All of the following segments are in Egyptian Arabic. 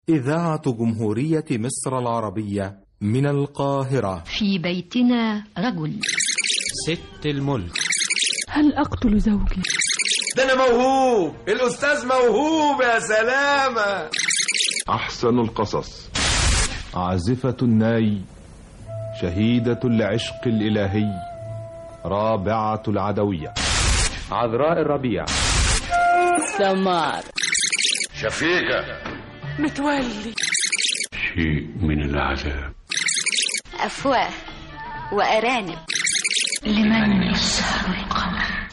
إذاعة جمهورية مصر العربية من القاهرة في بيتنا رجل ست الملك هل أقتل زوجي؟ ده أنا موهوب الأستاذ موهوب يا سلامة أحسن القصص عازفة الناي شهيدة العشق الإلهي رابعة العدوية عذراء الربيع سمار شفيقة متولي شيء من العذاب أفواه وأرانب لمن يسهر القمر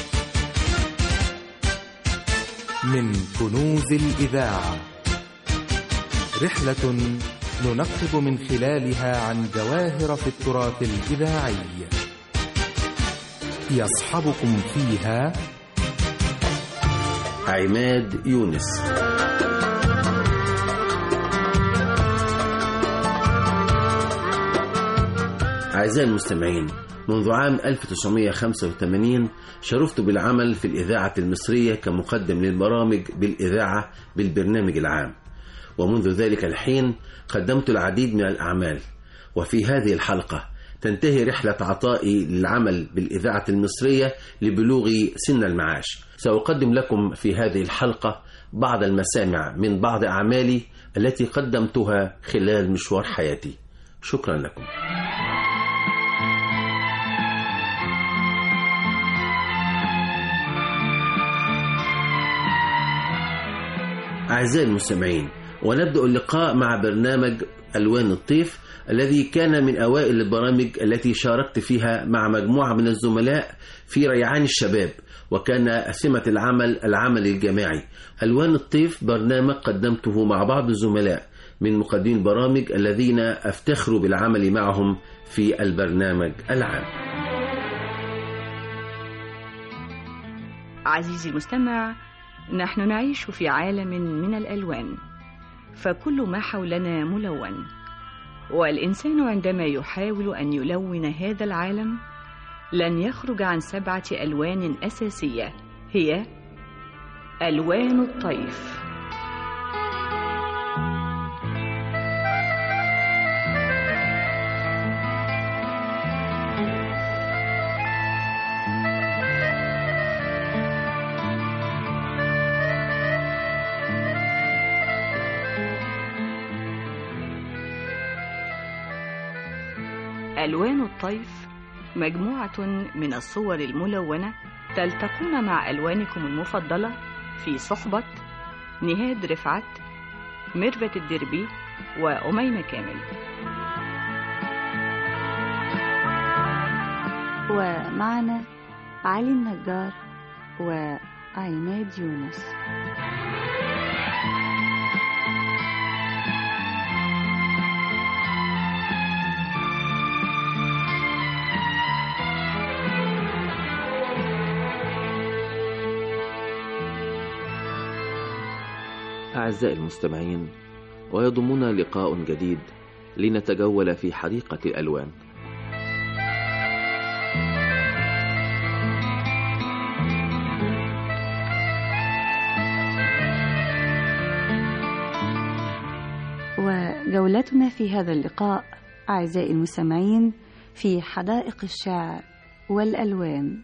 من كنوز الإذاعة رحلة ننقب من خلالها عن جواهر في التراث الإذاعي يصحبكم فيها عماد يونس أعزائي المستمعين منذ عام 1985 شرفت بالعمل في الإذاعة المصرية كمقدم للبرامج بالإذاعة بالبرنامج العام ومنذ ذلك الحين قدمت العديد من الأعمال وفي هذه الحلقة تنتهي رحلة عطائي للعمل بالإذاعة المصرية لبلوغ سن المعاش سأقدم لكم في هذه الحلقة بعض المسامع من بعض أعمالي التي قدمتها خلال مشوار حياتي شكرا لكم أعزائي المستمعين ونبدأ اللقاء مع برنامج ألوان الطيف الذي كان من أوائل البرامج التي شاركت فيها مع مجموعة من الزملاء في ريعان الشباب وكان سمة العمل العمل الجماعي ألوان الطيف برنامج قدمته مع بعض الزملاء من مقدمين البرامج الذين أفتخر بالعمل معهم في البرنامج العام عزيزي المستمع نحن نعيش في عالم من الألوان فكل ما حولنا ملون والإنسان عندما يحاول أن يلون هذا العالم لن يخرج عن سبعة ألوان أساسية هي ألوان الطيف ألوان الطيف مجموعة من الصور الملونة تلتقون مع ألوانكم المفضلة في صحبة نهاد رفعت ميرفت الدربي وأميمة كامل ومعنا علي النجار وعماد يونس أعزائي المستمعين ويضمنا لقاء جديد لنتجول في حديقة الألوان وجولتنا في هذا اللقاء أعزائي المستمعين في حدائق الشعر والألوان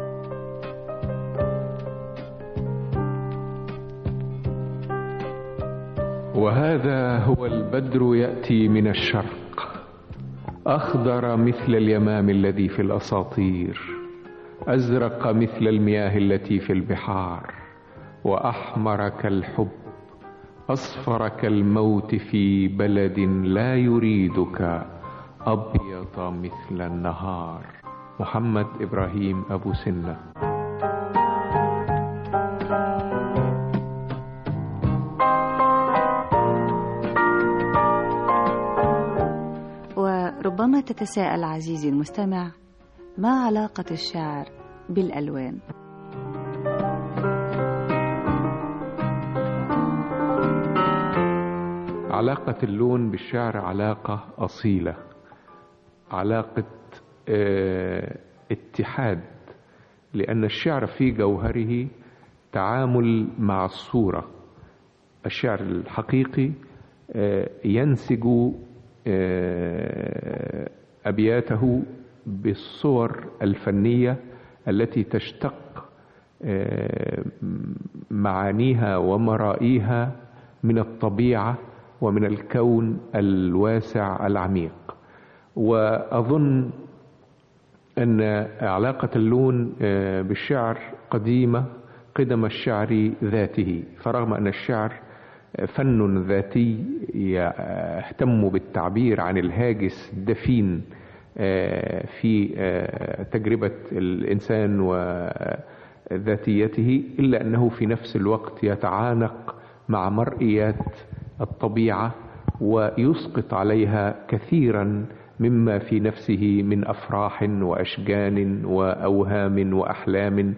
وهذا هو البدر يأتي من الشرق أخضر مثل اليمام الذي في الأساطير أزرق مثل المياه التي في البحار وأحمر كالحب أصفر كالموت في بلد لا يريدك أبيض مثل النهار محمد إبراهيم أبو سنة وربما تتساءل عزيزي المستمع ما علاقة الشعر بالألوان؟ علاقة اللون بالشعر علاقة أصيلة علاقة اه اتحاد لأن الشعر في جوهره تعامل مع الصورة الشعر الحقيقي آه، ينسج آه، أبياته بالصور الفنية التي تشتق آه، معانيها ومرائيها من الطبيعة ومن الكون الواسع العميق وأظن أن علاقة اللون آه، بالشعر قديمة قدم الشعر ذاته فرغم أن الشعر فن ذاتي يهتم بالتعبير عن الهاجس الدفين آه، في آه، تجربة الإنسان وذاتيته إلا أنه في نفس الوقت يتعانق مع مرئيات الطبيعة ويسقط عليها كثيرا مما في نفسه من أفراح وأشجان وأوهام وأحلام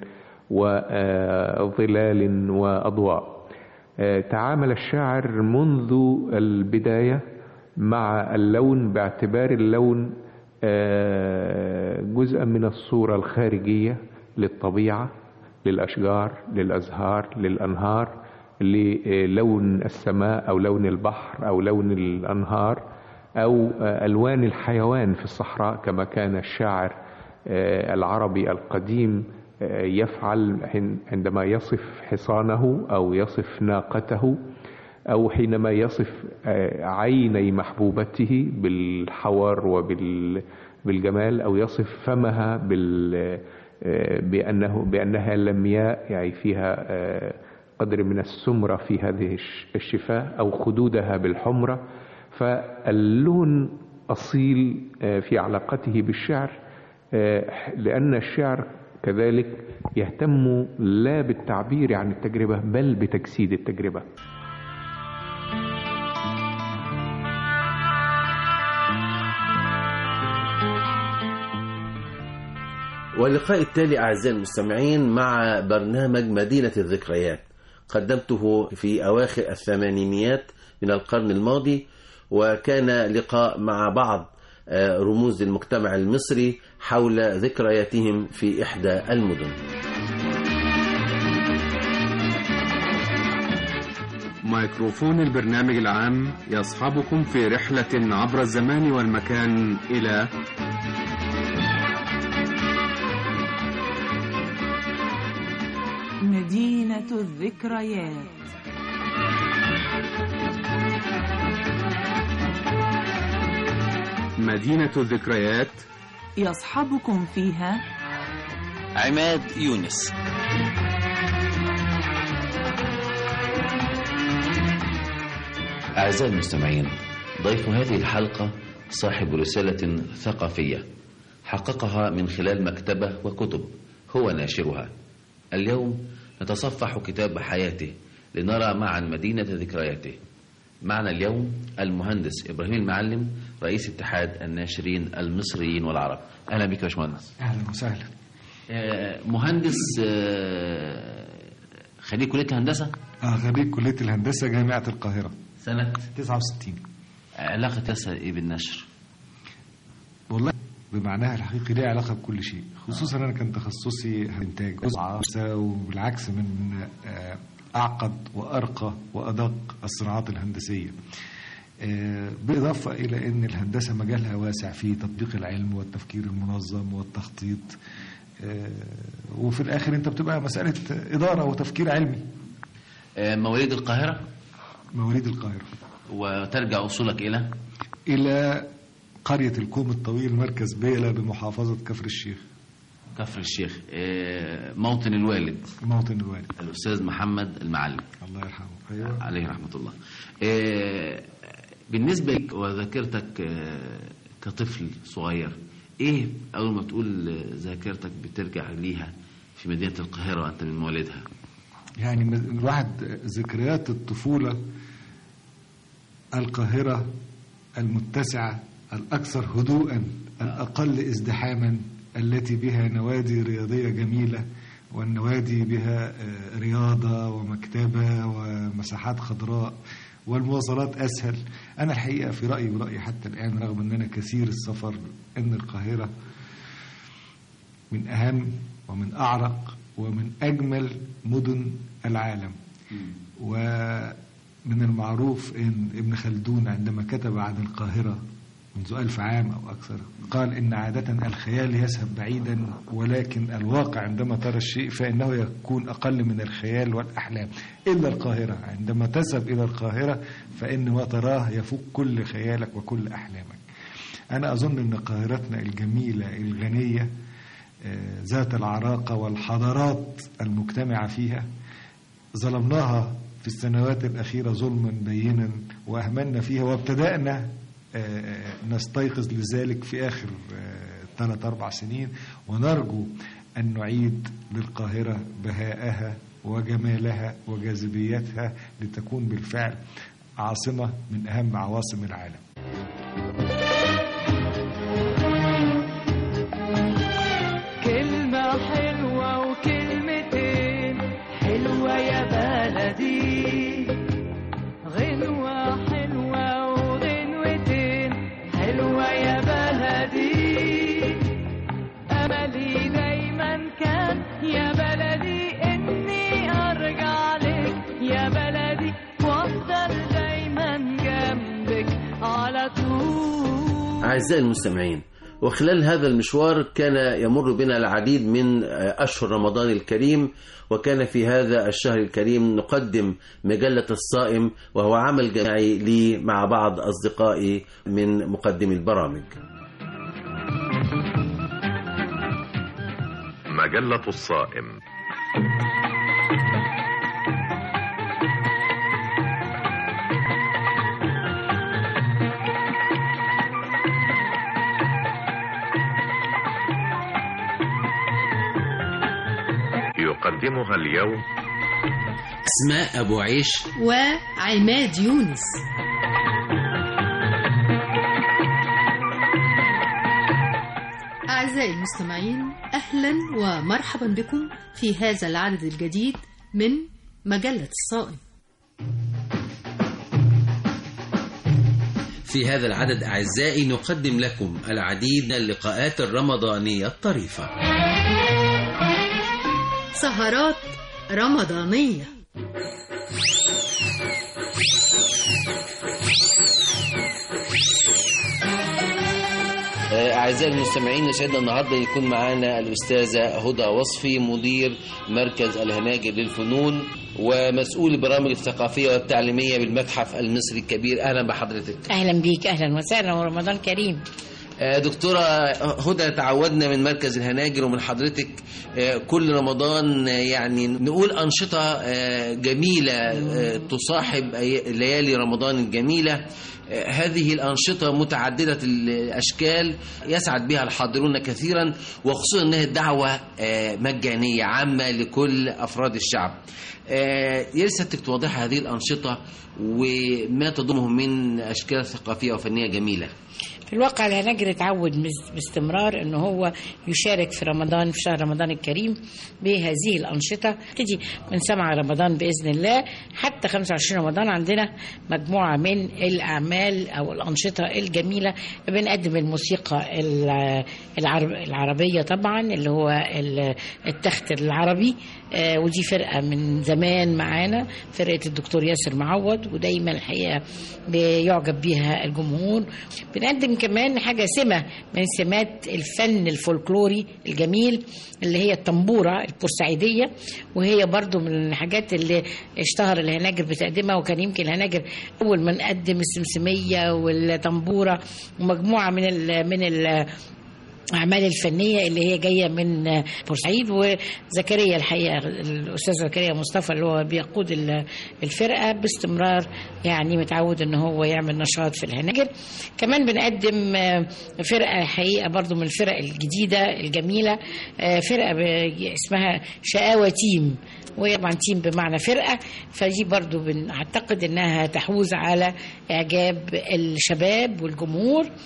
وظلال وأضواء آه، تعامل الشاعر منذ البداية مع اللون باعتبار اللون آه، جزءا من الصورة الخارجية للطبيعة للأشجار للأزهار للأنهار للون السماء أو لون البحر أو لون الأنهار أو آه، ألوان الحيوان في الصحراء كما كان الشاعر آه، العربي القديم آه، يفعل حين- عندما يصف حصانه أو يصف ناقته أو حينما يصف آه، عيني محبوبته بالحور وبالجمال أو يصف فمها بال آه، بأنه بأنها لمياء يعني فيها آه، قدر من السمرة في هذه الش- الشفاه أو خدودها بالحمرة فاللون أصيل آه، في علاقته بالشعر آه، لأن الشعر كذلك يهتم لا بالتعبير عن التجربة بل بتجسيد التجربة واللقاء التالي أعزائي المستمعين مع برنامج مدينة الذكريات قدمته في أواخر الثمانينيات من القرن الماضي وكان لقاء مع بعض آه، رموز المجتمع المصري حول ذكرياتهم في إحدى المدن ميكروفون البرنامج العام يصحبكم في رحلة عبر الزمان والمكان إلى مدينة الذكريات مدينة الذكريات يصحبكم فيها عماد يونس أعزائي المستمعين ضيف هذه الحلقة صاحب رسالة ثقافية حققها من خلال مكتبة وكتب هو ناشرها اليوم نتصفح كتاب حياته لنرى معا مدينة ذكرياته معنا اليوم المهندس إبراهيم المعلم رئيس اتحاد الناشرين المصريين والعرب أهلا بك يا باشمهندس اهلا وسهلا آه، مهندس آه، خريج كلية الهندسة اه خريج كليه الهندسه جامعه القاهره سنة 69 علاقة يسا إيه بالنشر والله بمعناها الحقيقي ليه علاقه بكل شيء خصوصا انا كان تخصصي انتاج وبالعكس من آه، اعقد وارقى وادق الصناعات الهندسيه آه، بالاضافه الى ان الهندسه مجالها واسع في تطبيق العلم والتفكير المنظم والتخطيط آه، وفي الاخر انت بتبقى مساله اداره وتفكير علمي آه، مواليد القاهرة مواليد القاهره وترجع أصولك إلى إلى قرية الكوم الطويل مركز بيلة بمحافظة كفر الشيخ كفر الشيخ آه، موطن الوالد موطن الوالد الأستاذ محمد المعلم الله يرحمه أيوة. عليه رحمة الله آه، بالنسبة لك وذاكرتك آه، كطفل صغير إيه أول ما تقول آه، ذاكرتك بترجع ليها في مدينة القاهرة وأنت من موالدها يعني م- الواحد ذكريات الطفولة القاهرة المتسعة الأكثر هدوءا الأقل ازدحاما التي بها نوادي رياضية جميلة والنوادي بها آه، رياضة ومكتبة ومساحات خضراء والمواصلات أسهل أنا الحقيقة في رأيي ورأيي حتى الآن رغم أن أنا كثير السفر أن القاهرة من أهم ومن أعرق ومن أجمل مدن العالم من المعروف ان ابن خلدون عندما كتب عن القاهره منذ ألف عام أو أكثر قال إن عادة الخيال يذهب بعيدا ولكن الواقع عندما ترى الشيء فإنه يكون أقل من الخيال والأحلام إلا القاهرة عندما تذهب إلى القاهرة فإن ما تراه يفوق كل خيالك وكل أحلامك أنا أظن أن قاهرتنا الجميلة الغنية آه، ذات العراقة والحضارات المجتمعة فيها ظلمناها في السنوات الأخيرة ظلما بينا وأهملنا فيها وابتدأنا آه، نستيقظ لذلك في آخر ثلاث أربع سنين ونرجو أن نعيد للقاهرة بهاءها وجمالها وجاذبيتها لتكون بالفعل عاصمة من أهم عواصم العالم كلمة حلوة وكلمتين حلوة يا بلدي غنوة حلوة وغنوتين حلوة يا بلدي أملي دايما كان يا بلدي إني أرجع لك يا بلدي وأفضل دايما جنبك على طول أعزائي المستمعين وخلال هذا المشوار كان يمر بنا العديد من أشهر رمضان الكريم وكان في هذا الشهر الكريم نقدم مجلة الصائم وهو عمل جماعي لي مع بعض أصدقائي من مقدمي البرامج مجلة الصائم يقدمها اليوم اسماء أبو عيش وعماد يونس أعزائي المستمعين أهلا ومرحبا بكم في هذا العدد الجديد من مجلة الصائم في هذا العدد أعزائي نقدم لكم العديد من اللقاءات الرمضانية الطريفة سهرات رمضانية أعزائي المستمعين يسعدنا النهاردة يكون معنا الأستاذة هدى وصفي مدير مركز الهناجر للفنون ومسؤول البرامج الثقافية والتعليمية بالمتحف المصري الكبير أهلا بحضرتك اهلا بيك اهلا وسهلا ورمضان كريم آه، دكتورة هدى تعودنا من مركز الهناجر ومن حضرتك آه، كل رمضان آه، يعني نقول أنشطة آه، جميلة آه، تصاحب أي- ليالي رمضان الجميلة آه، هذه الأنشطة متعددة الأشكال يسعد بها الحاضرون كثيرا وخصوصا أنها دعوة آه، مجانية عامة لكل أفراد الشعب آه، يا ريت سيادتك توضح هذه الأنشطة وما تضمه من أشكال ثقافية وفنية جميلة في الواقع الهناجر اتعود مس- باستمرار ان هو يشارك في رمضان في شهر رمضان الكريم بهذه الانشطه تبتدي من 7 رمضان باذن الله حتى 25 رمضان عندنا مجموعه من الاعمال او الانشطه الجميله بنقدم الموسيقى ال- العرب العربيه طبعا اللي هو ال- التخت العربي آه، ودي فرقه من زمان معانا فرقه الدكتور ياسر معوض ودايما الحقيقه بيعجب بيها الجمهور بنقدم كمان حاجه سمه من سمات الفن الفولكلوري الجميل اللي هي الطنبوره البورسعيديه وهي برضو من الحاجات اللي اشتهر الهناجر بتقدمها وكان يمكن الهناجر اول ما نقدم السمسميه والطنبوره ومجموعه من ال من ال الأعمال الفنية اللي هي جاية من بورسعيد وزكريا الحقيقة الأستاذ زكريا مصطفى اللي هو بيقود ال- الفرقة باستمرار يعني متعود إن هو يعمل نشاط في الهناجر كمان بنقدم آه، فرقة حقيقة برضو من الفرق الجديدة الجميلة آه، فرقة ب- اسمها شقاوة تيم وهي طبعا تيم بمعنى فرقة فدي برضو بنعتقد إنها تحوز على إعجاب الشباب والجمهور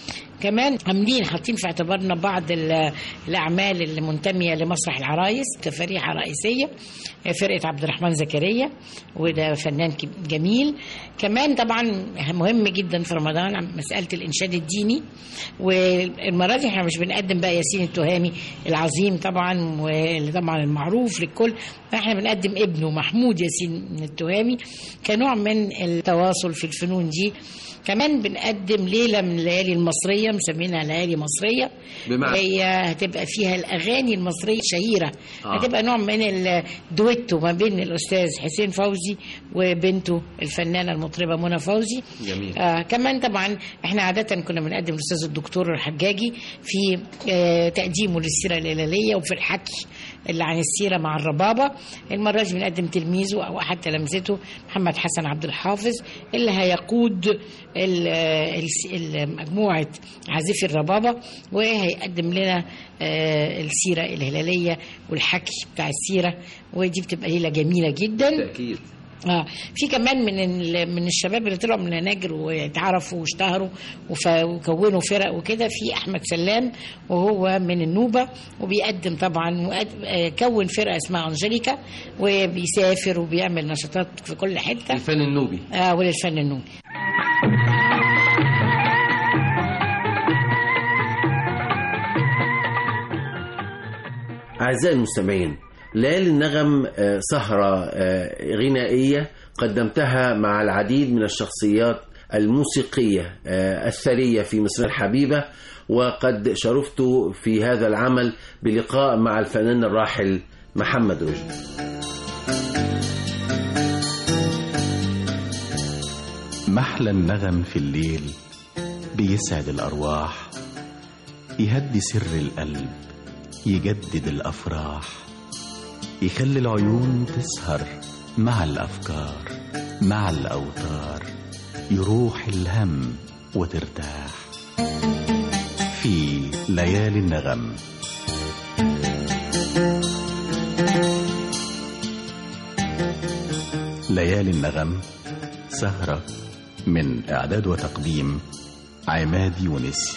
كمان عاملين حاطين في اعتبارنا بعض ال- الاعمال اللي منتميه لمسرح العرايس كفريحه رئيسيه فرقه عبد الرحمن زكريا وده فنان كب- جميل كمان طبعا مهم جدا في رمضان مساله الانشاد الديني والمره دي احنا مش بنقدم بقى ياسين التهامي العظيم طبعا واللي طبعا المعروف للكل احنا بنقدم ابنه محمود ياسين التهامي كنوع من التواصل في الفنون دي كمان بنقدم ليله من الليالي المصريه مسمينها ليالي مصريه بمعنى؟ هي هتبقى فيها الاغاني المصريه الشهيره آه. هتبقى نوع من الدويتو ما بين الاستاذ حسين فوزي وبنته الفنانه المطربه منى فوزي جميل آه كمان طبعا احنا عادة كنا بنقدم الأستاذ الدكتور الحجاجي في آه تقديمه للسيرة الهلالية وفي الحكي اللي عن السيرة مع الربابة المرة دي بنقدم تلميذه أو أحد تلامذته محمد حسن عبد الحافظ اللي هيقود ال- ال- ال- مجموعة عازفي الربابة وهيقدم لنا آه السيرة الهلالية والحكي بتاع السيرة ودي بتبقى ليلة جميلة جدا أكيد اه في كمان من ال- من الشباب اللي طلعوا من هناجر واتعرفوا واشتهروا وف- وكونوا فرق وكده في احمد سلام وهو من النوبه وبيقدم طبعا مؤد- آه، كون فرقه اسمها انجليكا وبيسافر وبيعمل نشاطات في كل حته الفن النوبي اه وللفن النوبي أعزائي المستمعين ليالي النغم آه، سهرة آه، غنائية قدمتها مع العديد من الشخصيات الموسيقية آه، الثرية في مصر الحبيبة وقد شرفت في هذا العمل بلقاء مع الفنان الراحل محمد رشدي محلى النغم في الليل بيسعد الأرواح يهدي سر القلب يجدد الأفراح يخلي العيون تسهر مع الأفكار مع الأوتار يروح الهم وترتاح في ليالي النغم ليالي النغم سهرة من إعداد وتقديم عماد يونس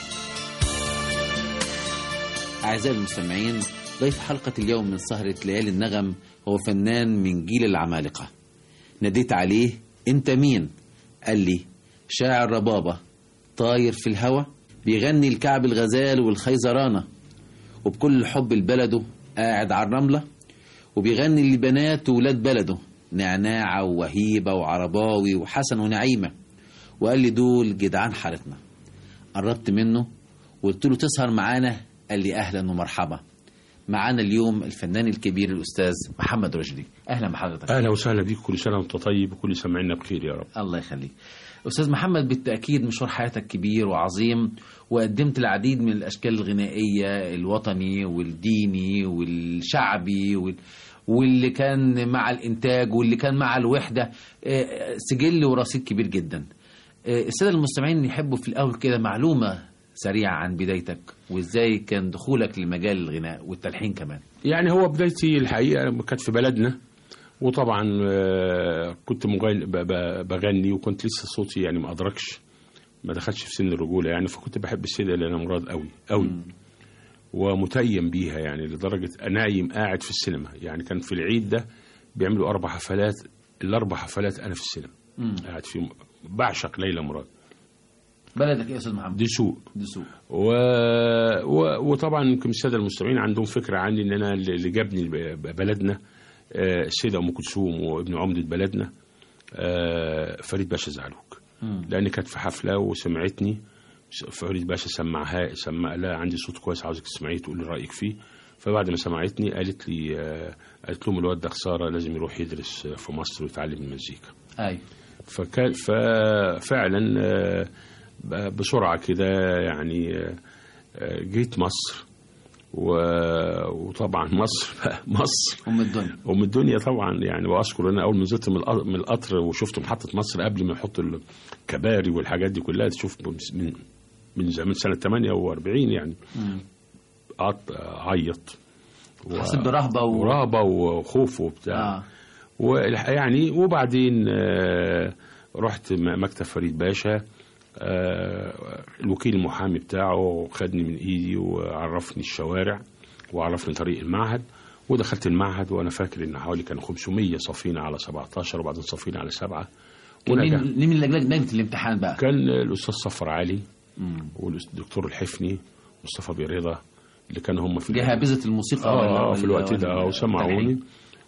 أعزائي المستمعين ضيف حلقة اليوم من سهرة ليالي النغم هو فنان من جيل العمالقة ناديت عليه أنت مين؟ قال لي شاعر ربابة طاير في الهوا بيغني الكعب الغزال والخيزرانة وبكل حب لبلده قاعد على الرملة وبيغني لبنات وولاد بلده نعناعة ووهيبة وعرباوي وحسن ونعيمة وقال لي دول جدعان حارتنا قربت منه وقلت له تسهر معانا قال لي أهلا ومرحبا معانا اليوم الفنان الكبير الأستاذ محمد رشدي أهلا بحضرتك اهلا وسهلا بيك كل سنه وانت طيب وكل سامعينا بخير يا رب الله يخليك أستاذ محمد بالتأكيد مشوار حياتك كبير وعظيم وقدمت العديد من الأشكال الغنائية الوطني والديني والشعبي وال... واللي كان مع الإنتاج واللي كان مع الوحدة آه، سجل ورصيد كبير جدا آه، السادة المستمعين يحبوا في الأول كده معلومة سريعة عن بدايتك وإزاي كان دخولك لمجال الغناء والتلحين كمان يعني هو بدايتي الحقيقه كانت في بلدنا وطبعا آه، كنت مغني ب- ب- بغني وكنت لسه صوتي يعني ما ادركش ما دخلش في سن الرجوله يعني فكنت بحب السيده اللي انا مراد قوي قوي ومتيم بيها يعني لدرجه نايم قاعد في السينما يعني كان في العيد ده بيعملوا اربع حفلات الاربع حفلات انا في السينما مم. قاعد فيهم بعشق ليلى مراد بلدك إيه يا أستاذ محمد؟ دسوق دسوق و... و... وطبعا يمكن الساده المستمعين عندهم فكره عني ان انا اللي جابني ب- بلدنا آه، السيده ام كلثوم وابن عمده بلدنا آه، فريد باشا زعلوك لان كانت في حفله وسمعتني فريد باشا سمعها سمع لا عندي صوت كويس عاوزك تسمعيه تقول لي رايك فيه فبعد ما سمعتني قالت لي آه، قالت لهم الواد ده خساره لازم يروح يدرس في مصر ويتعلم المزيكا أيوة فكان ففعلا آه، ب- بسرعة كده يعني آه، آه، جيت مصر و- وطبعا مصر مصر أم الدنيا أم الدنيا طبعا يعني وأذكر أنا أول ما نزلت من الق- من القطر وشفت محطة مصر قبل ما يحطوا الكباري والحاجات دي كلها تشوف من من زمان سنة 48 يعني قعدت أعيط و- حسيت برهبة و- ورهبة وخوف وبتاع آه. والح- يعني وبعدين آه، رحت م- مكتب فريد باشا آه، الوكيل المحامي بتاعه خدني من ايدي وعرفني الشوارع وعرفني طريق المعهد ودخلت المعهد وانا فاكر ان حوالي كانوا 500 صفينا على 17 وبعدين صفينا على سبعه كان مين ونجح مين اللي لجنة لجنة الامتحان بقى كان الاستاذ صفر علي والدكتور الحفني مصطفى بيرضا اللي كانوا هم في جهابذة الموسيقى اه ولا- آه، في الوقت ولا- ده اه وسمعوني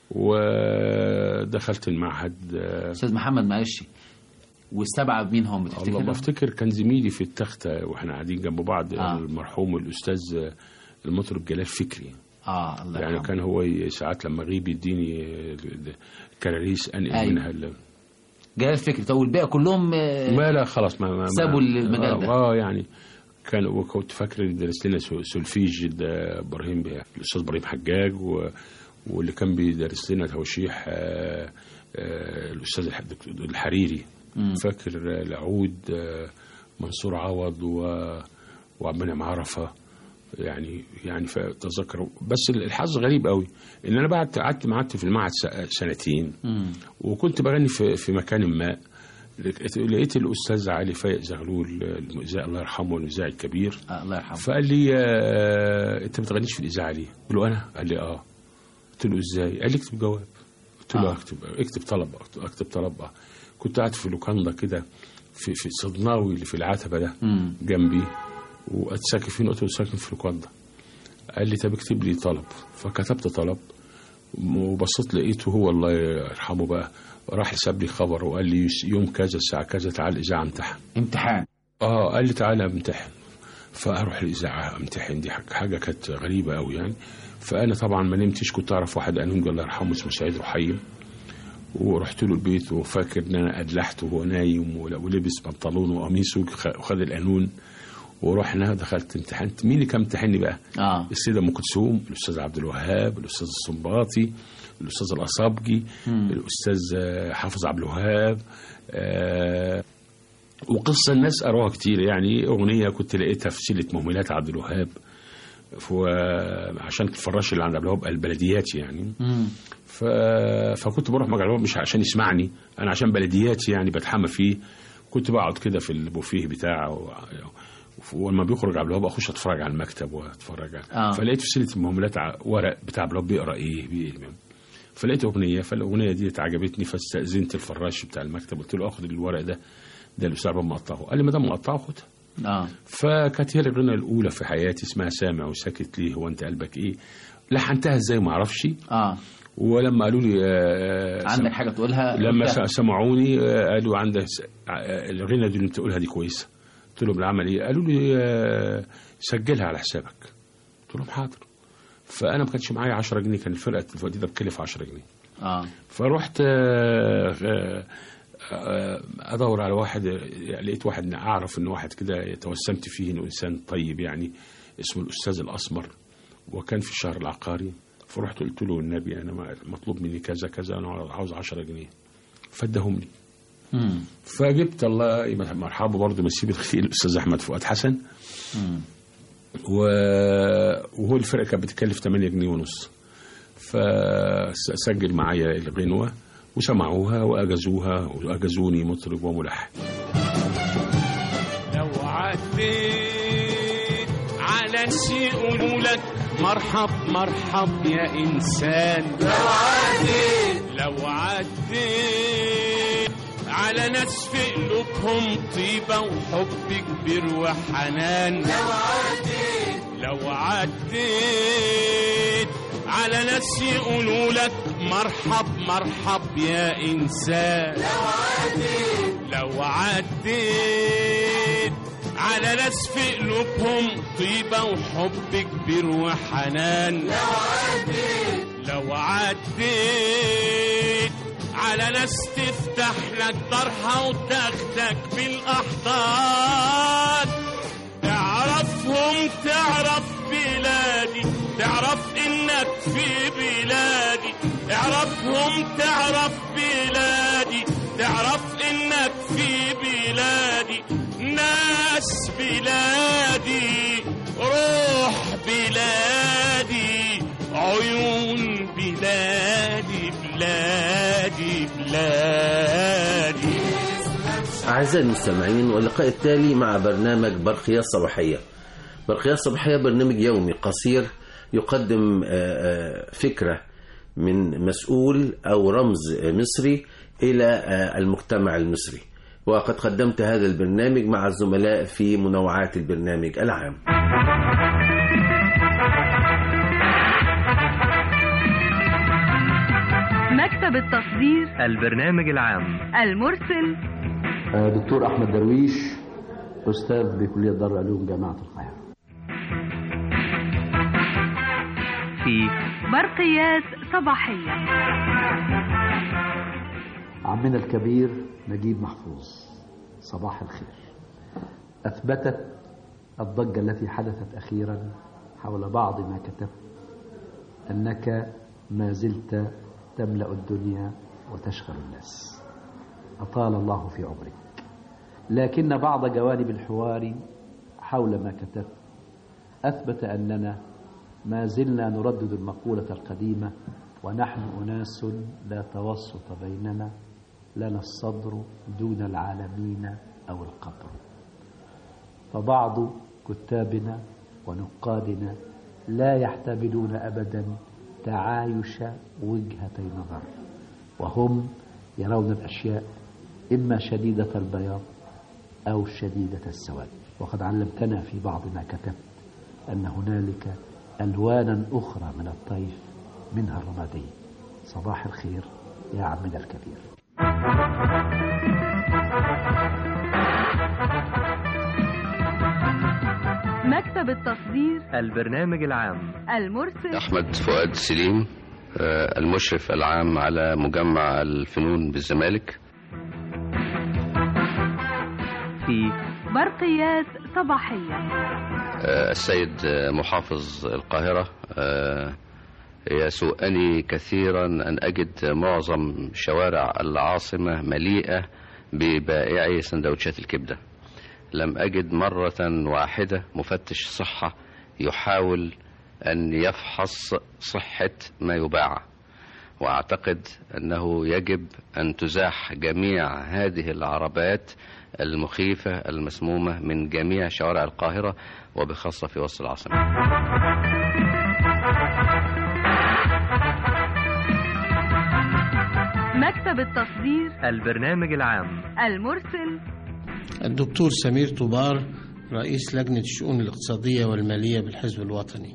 ودخلت المعهد آه، استاذ محمد معلش والسبعة مين هم الله بتفتكر بفتكر كان زميلي في التختة واحنا قاعدين جنب بعض آه. المرحوم الاستاذ آه، المطرب جلال فكري اه الله يعني يرحمه. كان هو ي- ساعات لما اغيب يديني آه، كراريس انقل أيوة. منها ال- جلال فكري طب والباقي كلهم آه، ما لا خلاص ما, ما ما- سابوا المجال ده. اه يعني كان وكنت فاكر إن درس لنا سو- سولفيج ده ابراهيم بيه- الاستاذ ابراهيم حجاج و... واللي كان بيدرس لنا توشيح آه، آه، الاستاذ الح- الدكتور الحريري مم. فاكر آه، العود آه، منصور عوض و... وعبد المنعم عرفه يعني يعني فتذكر بس الحظ غريب قوي ان انا بعد قعدت قعدت في المعهد س- سنتين مم. وكنت بغني في في مكان ما لقيت- لقيت الاستاذ علي فايق زغلول المذيع الله يرحمه المذيع الكبير آه الله يرحمه فقال لي آه انت ما بتغنيش في الاذاعه ليه؟ قلت له انا؟ قال لي اه قلت له ازاي؟ قال لي اكتب جواب قلت له آه. اكتب اكتب طلب اكتب طلب كنت قاعد في لوكاندا كده في في صدناوي اللي في العتبه ده مم. جنبي وقعدت ساكن فين قلت له ساكن في لوكاندا قال لي طب اكتب لي طلب فكتبت طلب وبصيت لقيته هو الله يرحمه بقى راح ساب لي خبر وقال لي يوم كذا الساعه كذا تعال الاذاعه امتحن امتحان اه قال لي تعالى امتحن فاروح الاذاعه امتحن دي حاجه حاجة كانت غريبه قوي يعني فانا طبعا ما نمتش كنت اعرف واحد قانون الله يرحمه اسمه سعيد رحيم ورحت له البيت وفاكر ان انا ادلحته وهو نايم ول- ولبس بنطلون وقميص وخ- وخد القانون ورحنا دخلت امتحنت مين اللي كان امتحني بقى؟ اه السيده ام كلثوم الاستاذ عبد الوهاب الاستاذ السنباطي الاستاذ الاصابجي مم. الاستاذ آه، حافظ عبد الوهاب آه، وقصه الناس قروها كتير يعني اغنيه كنت لقيتها في سيله مهملات عبد الوهاب ف- عشان الفراش اللي عند عبد الوهاب البلديات يعني مم. ف... فكنت بروح مجال الوهاب مش عشان يسمعني انا عشان بلدياتي يعني بتحمى فيه كنت بقعد كده في البوفيه بتاعه و... ولما بيخرج عبد الوهاب اخش اتفرج على المكتب واتفرج على آه. فلقيت في سيره المهملات ع- ورق بتاع عبد الوهاب بيقرا ايه بي... فلقيت اغنيه فالاغنيه دي عجبتني فاستاذنت الفراش بتاع المكتب قلت له اخد الورق ده ده الاستاذ عبد مقطعه قال لي ما دام مقطعه خدها اه فكانت هي الأغنية الأولى في حياتي اسمها سامع وساكت ليه هو أنت قلبك إيه لحنتها إزاي ما أعرفش اه ولما قالوا لي آه، عندك حاجة تقولها لما قلتها. س- سمعوني آه، قالوا عندك س- آه، الأغنية دي اللي أنت تقولها دي كويسة قلت لهم العمل إيه قالوا لي آه، سجلها على حسابك قلت لهم حاضر فأنا ما كانش معايا 10 جنيه كان الفرقة في الوقت ده بتكلف 10 جنيه اه فرحت آه، آه، آه، ادور على واحد يعني لقيت واحد اعرف ان واحد كده توسمت فيه انه انسان طيب يعني اسمه الاستاذ الاسمر وكان في الشهر العقاري فرحت قلت له النبي انا ما- مطلوب مني كذا كذا انا عاوز 10 جنيه فادهم لي مم. فجبت الله يمسيه مرحبا برضه مسيه بالخير الاستاذ احمد فؤاد حسن مم. و... وهو الفرقه كانت بتكلف 8 جنيه ونص فسجل معايا الغنوه وسمعوها واجازوها واجازوني مطرب وملحن لو عديت على شيء يقولوا لك مرحب مرحب يا انسان لو عديت لو عديت على ناس في قلوبهم طيبه وحب كبير وحنان لو عديت لو عديت على ناس يقولوا لك مرحب مرحب يا انسان لو عديت لو عديت على ناس في قلوبهم طيبة وحب كبير وحنان لو عديت لو عديت على ناس تفتح لك دارها وتاخدك بالأحضان تعرفهم تعرف بلادي تعرف انك في بلادي اعرفهم تعرف بلادي تعرف انك في بلادي ناس بلادي روح بلادي عيون بلادي بلادي بلادي أعزائي المستمعين واللقاء التالي مع برنامج برقيات صباحية برقيات صباحية برنامج يومي قصير يقدم آه، آه، فكرة من مسؤول أو رمز مصري إلى آه، المجتمع المصري وقد قدمت هذا البرنامج مع الزملاء في منوعات البرنامج العام مكتب التصدير البرنامج العام المرسل دكتور أحمد درويش أستاذ بكلية دار العلوم جامعة القاهرة في برقيات صباحية عمنا الكبير نجيب محفوظ صباح الخير أثبتت الضجة التي حدثت أخيرا حول بعض ما كتبت أنك ما زلت تملأ الدنيا وتشغل الناس أطال الله في عمرك لكن بعض جوانب الحوار حول ما كتبت أثبت أننا ما زلنا نردد المقولة القديمة ونحن أناس لا توسط بيننا لنا الصدر دون العالمين أو القبر فبعض كتابنا ونقادنا لا يحتملون أبدا تعايش وجهتي نظر وهم يرون الأشياء إما شديدة البياض أو شديدة السواد وقد علمتنا في بعض ما كتبت أن هنالك ألوانا أخرى من الطيف منها الرمادي صباح الخير يا عمنا الكبير مكتب التصدير البرنامج العام المرسل أحمد فؤاد سليم آه، المشرف العام على مجمع الفنون بالزمالك في برقيات صباحية آه، السيد آه، محافظ القاهرة آه، يسوءني كثيرا أن أجد معظم شوارع العاصمة مليئة ببائعي سندوتشات الكبدة لم أجد مرة واحدة مفتش صحة يحاول أن يفحص صحة ما يباع وأعتقد أنه يجب أن تزاح جميع هذه العربات المخيفة المسمومة من جميع شوارع القاهرة وبخاصة في وسط العاصمة مكتب التصدير البرنامج العام المرسل الدكتور سمير طوبار رئيس لجنة الشؤون الاقتصادية والمالية بالحزب الوطني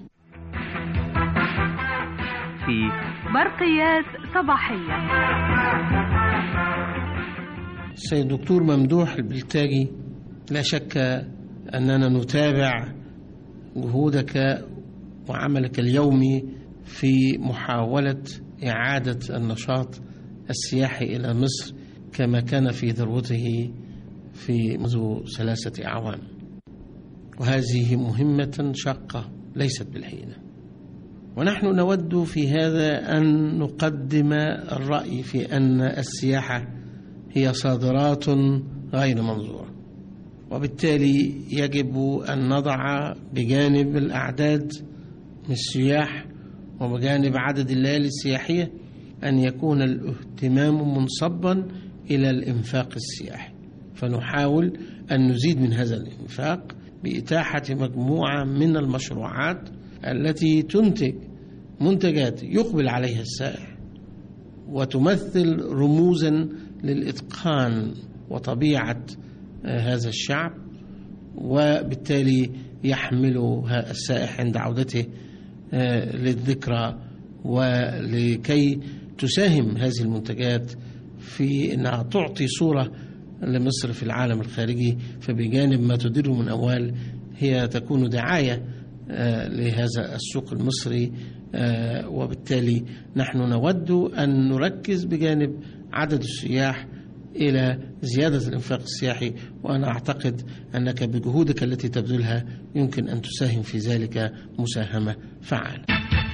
في برقيات صباحية السيد الدكتور ممدوح البلتاجي لا شك أننا نتابع جهودك وعملك اليومي في محاولة إعادة النشاط السياحي إلى مصر كما كان في ذروته في منذ ثلاثة أعوام وهذه مهمة شاقة ليست بالهينة ونحن نود في هذا أن نقدم الرأي في أن السياحة هي صادرات غير منظورة وبالتالي يجب أن نضع بجانب الأعداد من السياح وبجانب عدد الليالي السياحية أن يكون الاهتمام منصبا إلى الإنفاق السياحي فنحاول أن نزيد من هذا الإنفاق بإتاحة مجموعة من المشروعات التي تنتج منتجات يقبل عليها السائح وتمثل رموزا للإتقان وطبيعة هذا الشعب وبالتالي يحملها السائح عند عودته للذكرى ولكي تساهم هذه المنتجات في أنها تعطي صورة لمصر في العالم الخارجي فبجانب ما تدره من أموال هي تكون دعاية لهذا السوق المصري وبالتالي نحن نود أن نركز بجانب عدد السياح إلى زيادة الإنفاق السياحي وأنا أعتقد أنك بجهودك التي تبذلها يمكن أن تساهم في ذلك مساهمة فعالة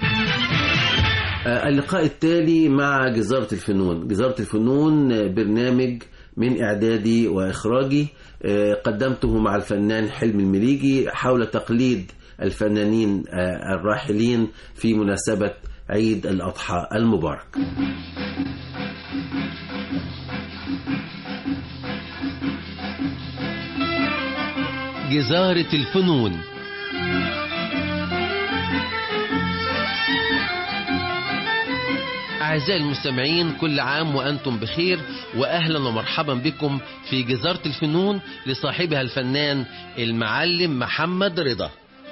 اللقاء التالي مع جزارة الفنون جزارة الفنون برنامج من إعدادي وإخراجي قدمته مع الفنان حلمي المليجي حول تقليد الفنانين الراحلين في مناسبة عيد الأضحى المبارك جزارة الفنون أعزائي المستمعين كل عام وأنتم بخير وأهلا ومرحبا بكم في جزارة الفنون لصاحبها الفنان المعلم محمد رضا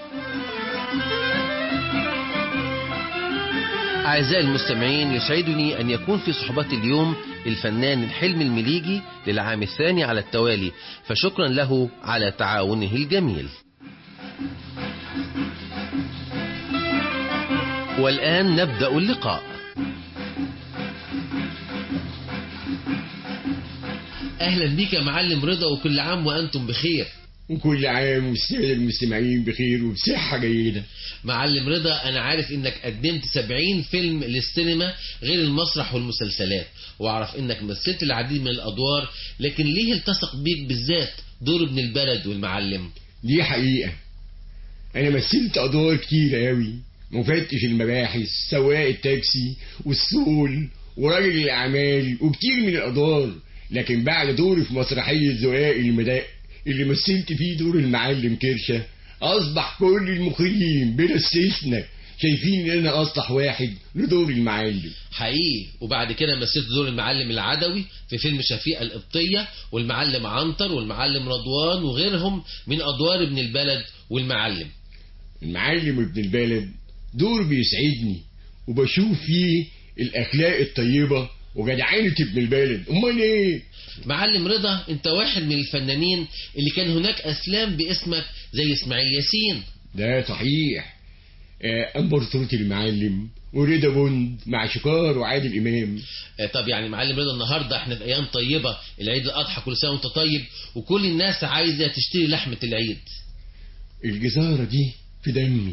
أعزائي المستمعين يسعدني أن يكون في صحبتي اليوم الفنان الحلم المليجي للعام الثاني على التوالي فشكرا له على تعاونه الجميل والآن نبدأ اللقاء أهلا بك يا معلم رضا وكل عام وأنتم بخير وكل عام والسادة المستمعين بخير وبصحة جيدة معلم رضا أنا عارف إنك قدمت 70 فيلم للسينما غير المسرح والمسلسلات وأعرف إنك مثلت العديد من الأدوار لكن ليه التصق بيك بالذات دور ابن البلد والمعلم دي حقيقة أنا مثلت أدوار كتير أوي مفتش المباحث سواق التاكسي والسول وراجل الأعمال وكتير من الأدوار لكن بعد دوري في مسرحية زقاق المداء اللي مثلت فيه دور المعلم كرشة أصبح كل المخرجين بلا استثناء شايفين ان انا اصلح واحد لدور المعلم حقيقي وبعد كده مثلت دور المعلم العدوي في فيلم شفيقة القبطية والمعلم عنتر والمعلم رضوان وغيرهم من ادوار ابن البلد والمعلم المعلم ابن البلد دور بيسعدني وبشوف فيه الاخلاق الطيبة وجدعانة ابن البلد امال ايه معلم رضا انت واحد من الفنانين اللي كان هناك اسلام باسمك زي اسماعيل ياسين ده صحيح آه، امبراطورة المعلم ورضا بند مع شكار وعادل امام آه، طب يعني معلم رضا النهارده احنا في ايام طيبه العيد الاضحى كل سنه وانت طيب وكل الناس عايزه تشتري لحمه العيد الجزارة دي في دمي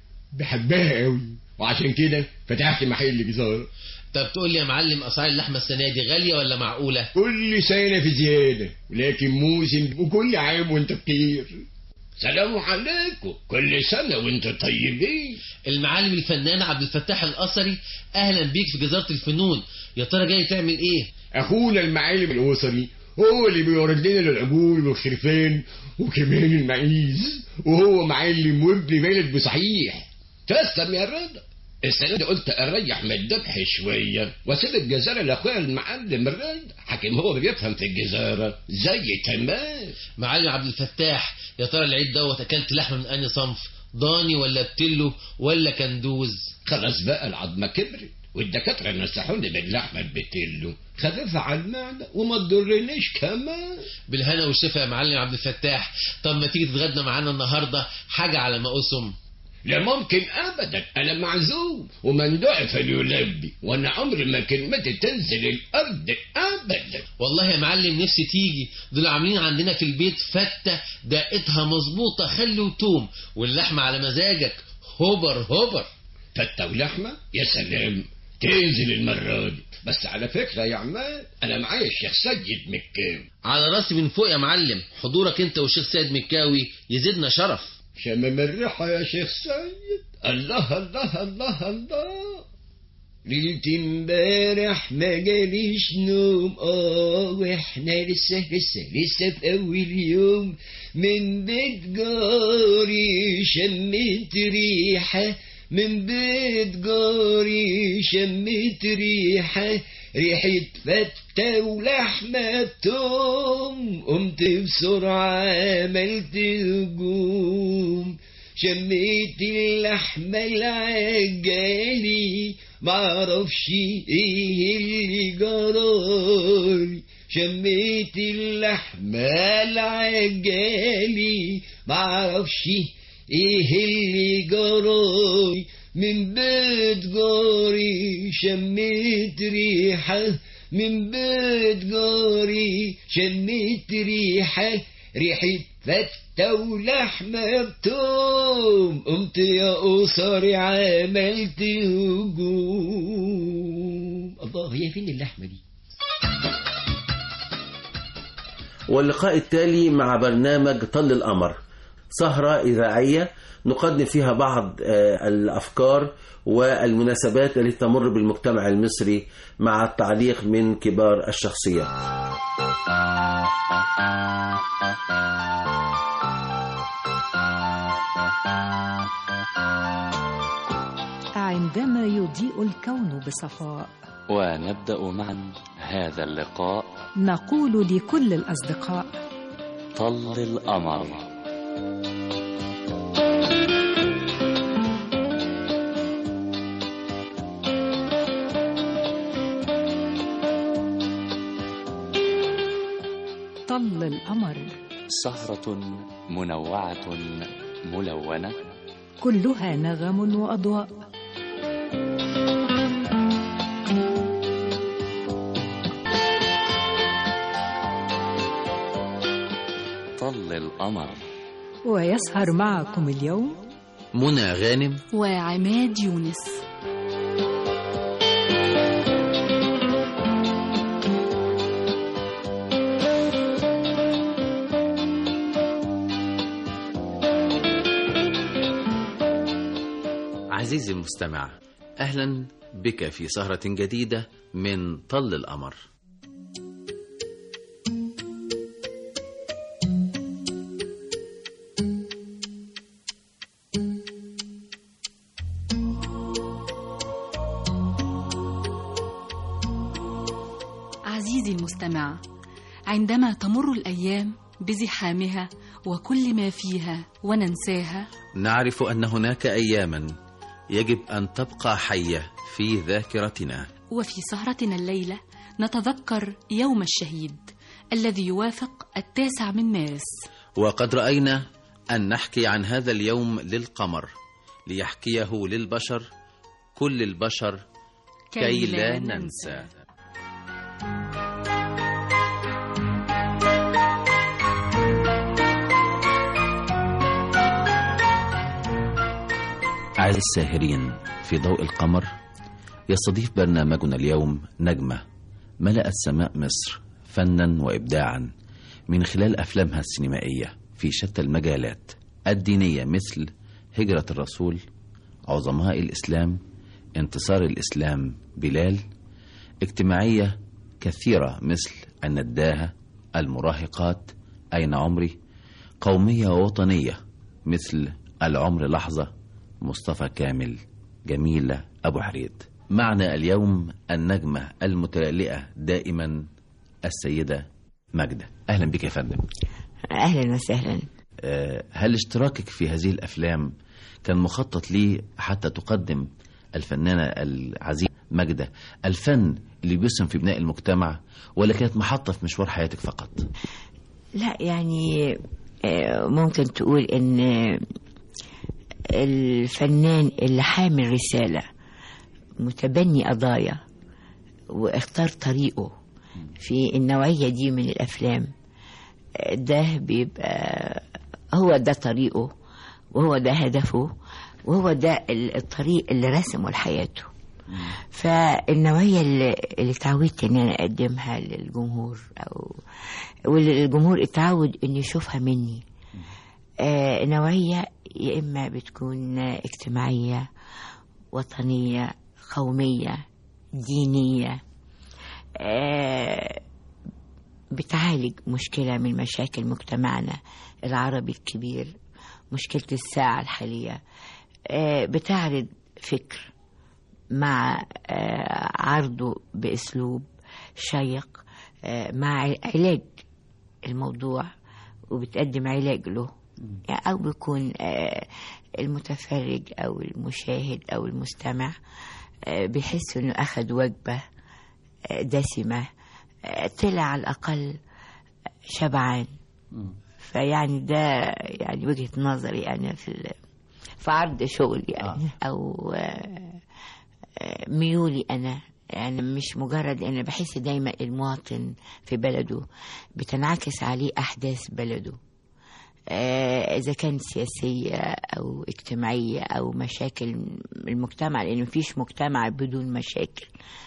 بحبها قوي وعشان كده فتحت محل جزارة طب تقول لي يا معلم اسعار اللحمه السنه دي غاليه ولا معقوله كل سنة في زيادة ولكن موسم وكل عام وانت بخير سلام عليكم كل سنة وانت طيبين المعلم الفنان عبد الفتاح القصري اهلا بيك في جزاره الفنون يا ترى جاي تعمل ايه اخونا المعلم الاسري هو اللي بيورد لنا العجول والخرفان وكمان المعيز وهو معلم وابن بلد بصحيح تسلم يا رضا السنة دي قلت اريح من الذبح شوية واسيب الجزارة لاخويا المعلم الرضا حكيم هو بيفهم في الجزارة زي تمام معلم عبد الفتاح يا ترى العيد دوت اكلت لحمه من انهي صنف ضاني ولا بتلو ولا كندوز خلاص بقى العظمة كبرت والدكاترة نصحوني باللحمة البتلو خفيفة على المعدة وما تضرنيش كمان بالهنا والشفا يا معلم عبد الفتاح طب ما تيجي تتغدى معانا النهارده حاجه على ما اسم لا ممكن ابدا انا معزوم ومن دعا فليلبي وانا عمري ما كلمتي تنزل الارض ابدا والله يا معلم نفسي تيجي دول عاملين عندنا في البيت فتة دقتها مظبوطة خل وتوم واللحمة على مزاجك هوبر هوبر فتة ولحمة يا سلام تنزل المرة دي بس على فكرة يا عماد أنا معايا الشيخ سيد مكاوي على راسي من فوق يا معلم حضورك انت والشيخ سيد مكاوي يزيدنا شرف شمم الريحة يا شيخ سيد الله الله الله الله ليلة امبارح ما جاليش نوم اه واحنا لسه لسه لسه في اول يوم من بيت جاري شميت ريحة من بيت جاري شميت ريحة ريحة فتة ولحمة بتوم قمت بسرعة عملت هجوم شميت اللحمة العجالي معرفش ايه اللي جرالي شميت اللحمة العجالي معرفش ايه اللي جرالي من بيت جاري شميت ريحة من بيت جاري شميت ريحة ريحة فتة ولحمة بتوم قمت يا قصري عملت هجوم الله هي فين اللحمة دي واللقاء التالي مع برنامج طل القمر سهرة إذاعية نقدم فيها بعض آه، الأفكار والمناسبات التي تمر بالمجتمع المصري مع التعليق من كبار الشخصيات عندما يضيء الكون بصفاء ونبدأ معا هذا اللقاء نقول لكل الأصدقاء طل القمر طل القمر سهرة منوعة ملونة كلها نغم وأضواء طل القمر ويسهر معكم اليوم منى غانم وعماد يونس عزيزي المستمع أهلا بك في سهرة جديدة من طل القمر عزيزي المستمع عندما تمر الأيام بزحامها وكل ما فيها وننساها نعرف أن هناك أياما يجب أن تبقى حية في ذاكرتنا وفي سهرتنا الليلة نتذكر يوم الشهيد الذي يوافق التاسع من مارس وقد رأينا أن نحكي عن هذا اليوم للقمر ليحكيه للبشر كل البشر كي لا ننسى أعزائي الساهرين في ضوء القمر يستضيف برنامجنا اليوم نجمة ملأت سماء مصر فنا وإبداعا من خلال أفلامها السينمائية في شتى المجالات الدينية مثل هجرة الرسول عظماء الإسلام انتصار الإسلام بلال اجتماعية كثيرة مثل النداهة المراهقات أين عمري قومية ووطنية مثل العمر لحظة مصطفى كامل جميلة أبو حريد معنا اليوم النجمة المتلألئة دائما السيدة ماجدة أهلا بك يا فندم أهلا وسهلا آه، هل اشتراكك في هذه الأفلام كان مخطط ليه حتى تقدم الفنانة العزيزة ماجدة الفن اللي بيسهم في بناء المجتمع ولا كانت محطة في مشوار حياتك فقط لا يعني آه، ممكن تقول ان الفنان اللي حامل رسالة متبني قضايا واختار طريقه في النوعية دي من الأفلام آه، ده بيبقى هو ده طريقه وهو ده هدفه وهو ده ال- الطريق اللي رسمه لحياته فالنوعية اللي, اللي اتعودت ان انا اقدمها للجمهور او واللي الجمهور اتعود ان يشوفها مني آه نوعية يا اما بتكون اجتماعية وطنية قومية دينية آه بتعالج مشكلة من مشاكل مجتمعنا العربي الكبير مشكلة الساعة الحالية آه بتعرض فكر مع آه، عرضه بأسلوب شيق آه، مع علاج الموضوع وبتقدم علاج له يعني أو بيكون آه، المتفرج أو المشاهد أو المستمع آه، بيحس إنه أخذ وجبة آه، دسمة آه، طلع على الأقل شبعان فيعني ده يعني وجهة نظري أنا في ال- في عرض شغلي يعني أو آه، آه، ميولي أنا يعني مش مجرد أنا بحس دايما المواطن في بلده بتنعكس عليه أحداث بلده آه، إذا كانت سياسية أو اجتماعية أو مشاكل المجتمع لأن مفيش مجتمع بدون مشاكل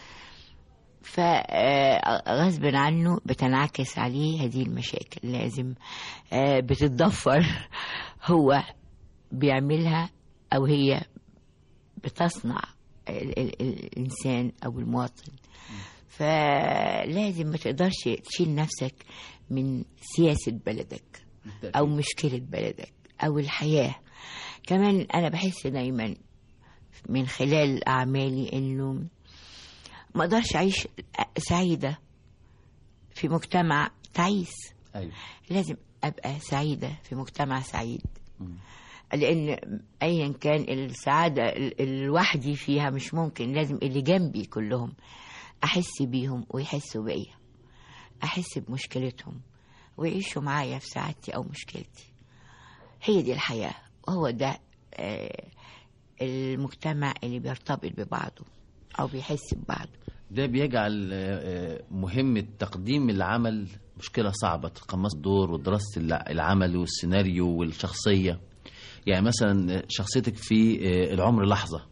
فغصب عنه بتنعكس عليه هذه المشاكل لازم آه، بتتضفر هو بيعملها أو هي بتصنع ال- ال- الإنسان أو المواطن فلازم ما تقدرش تشيل نفسك من سياسة بلدك أو مشكلة بلدك أو الحياة كمان أنا بحس دايما من خلال أعمالي إنه ما أقدرش أعيش سعيدة في مجتمع تعيس أيوة. لازم أبقى سعيدة في مجتمع سعيد لأن أيا كان السعادة ال- الوحدي فيها مش ممكن لازم اللي جنبي كلهم أحس بيهم ويحسوا بيا أحس بمشكلتهم ويعيشوا معايا في سعادتي أو مشكلتي هي دي الحياة وهو ده آه، المجتمع اللي بيرتبط ببعضه أو بيحس ببعضه ده بيجعل آه، آه، مهمة تقديم العمل مشكلة صعبة تقمص الدور ودراسة الع- العمل والسيناريو والشخصية يعني مثلا شخصيتك في آه، العمر لحظة